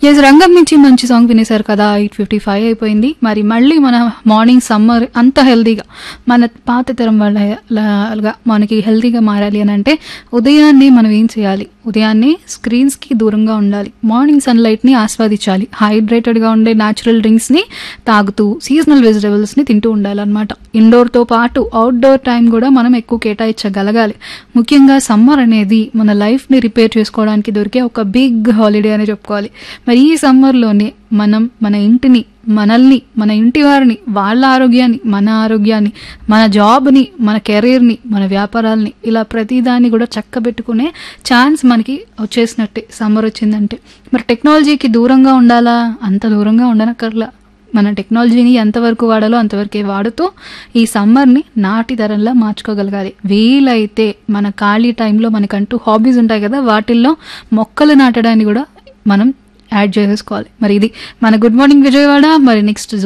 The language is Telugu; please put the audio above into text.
ఎస్ రంగం నుంచి మంచి సాంగ్ వినేశారు కదా ఎయిట్ ఫిఫ్టీ ఫైవ్ అయిపోయింది మరి మళ్ళీ మన మార్నింగ్ సమ్మర్ అంత హెల్తీగా మన పాత తరం వాళ్ళగా మనకి హెల్తీగా మారాలి అని అంటే ఉదయాన్నే మనం ఏం చేయాలి ఉదయాన్నే స్క్రీన్స్కి దూరంగా ఉండాలి మార్నింగ్ సన్లైట్ని ఆస్వాదించాలి హైడ్రేటెడ్గా ఉండే న్యాచురల్ డ్రింక్స్ని తాగుతూ సీజనల్ వెజిటబుల్స్ని తింటూ ఉండాలన్నమాట ఇండోర్తో పాటు అవుట్డోర్ టైం కూడా మనం ఎక్కువ కేటాయించగలగాలి ముఖ్యంగా సమ్మర్ అనేది మన లైఫ్ని రిపేర్ చేసుకోవడానికి దొరికే ఒక బిగ్ హాలిడే అని చెప్పుకోవాలి మరి ఈ సమ్మర్లోనే మనం మన ఇంటిని మనల్ని మన ఇంటి వారిని వాళ్ళ ఆరోగ్యాన్ని మన ఆరోగ్యాన్ని మన జాబ్ని మన కెరీర్ని మన వ్యాపారాల్ని ఇలా ప్రతిదాన్ని కూడా చక్కబెట్టుకునే ఛాన్స్ మనకి వచ్చేసినట్టే సమ్మర్ వచ్చిందంటే మరి టెక్నాలజీకి దూరంగా ఉండాలా అంత దూరంగా ఉండనక్కర్లా మన టెక్నాలజీని ఎంతవరకు వాడాలో అంతవరకే వాడుతూ ఈ సమ్మర్ని నాటి తరంలా మార్చుకోగలగాలి వీలైతే మన ఖాళీ టైంలో మనకంటూ హాబీస్ ఉంటాయి కదా వాటిల్లో మొక్కలు నాటడాన్ని కూడా మనం యాడ్ చేసేసుకోవాలి మరి ఇది మన గుడ్ మార్నింగ్ విజయవాడ మరి నెక్స్ట్